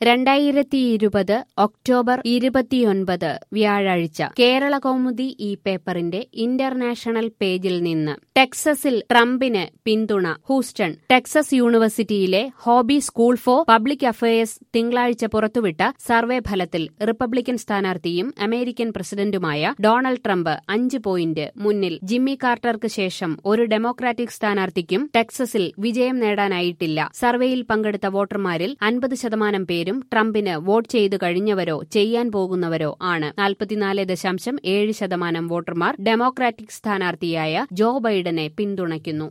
രണ്ടായിരത്തി ഇരുപത് ഒക്ടോബർ ഇരുപത്തിയൊൻപത് വ്യാഴാഴ്ച കേരള കൗമുദി ഈ പേപ്പറിന്റെ ഇന്റർനാഷണൽ പേജിൽ നിന്ന് ടെക്സസിൽ ട്രംപിന് പിന്തുണ ഹൂസ്റ്റൺ ടെക്സസ് യൂണിവേഴ്സിറ്റിയിലെ Hobby school for public affairs തിങ്കളാഴ്ച പുറത്തുവിട്ട സർവേ ഫലത്തിൽ റിപ്പബ്ലിക്കൻ സ്ഥാനാർത്ഥിയും അമേരിക്കൻ പ്രസിഡന്റുമായ ഡൊണാൾഡ് ട്രംപ് അഞ്ച് പോയിന്റ് മുന്നിൽ ജിമ്മി കാർട്ടർക്ക് ശേഷം ഒരു ഡെമോക്രാറ്റിക് സ്ഥാനാർത്ഥിക്കും ടെക്സസിൽ വിജയം നേടാനായിട്ടില്ല സർവേയിൽ പങ്കെടുത്ത വോട്ടർമാരിൽ അൻപത് ശതമാനം പേരും ട്രംപിന് വോട്ട് ചെയ്തു കഴിഞ്ഞവരോ ചെയ്യാൻ പോകുന്നവരോ ആണ് നാൽപ്പത്തിനാല് ദശാംശം ഏഴ് ശതമാനം വോട്ടർമാർ ഡെമോക്രാറ്റിക് സ്ഥാനാർത്ഥിയായ ജോ ബൈഡനെ പിന്തുണയ്ക്കുന്നു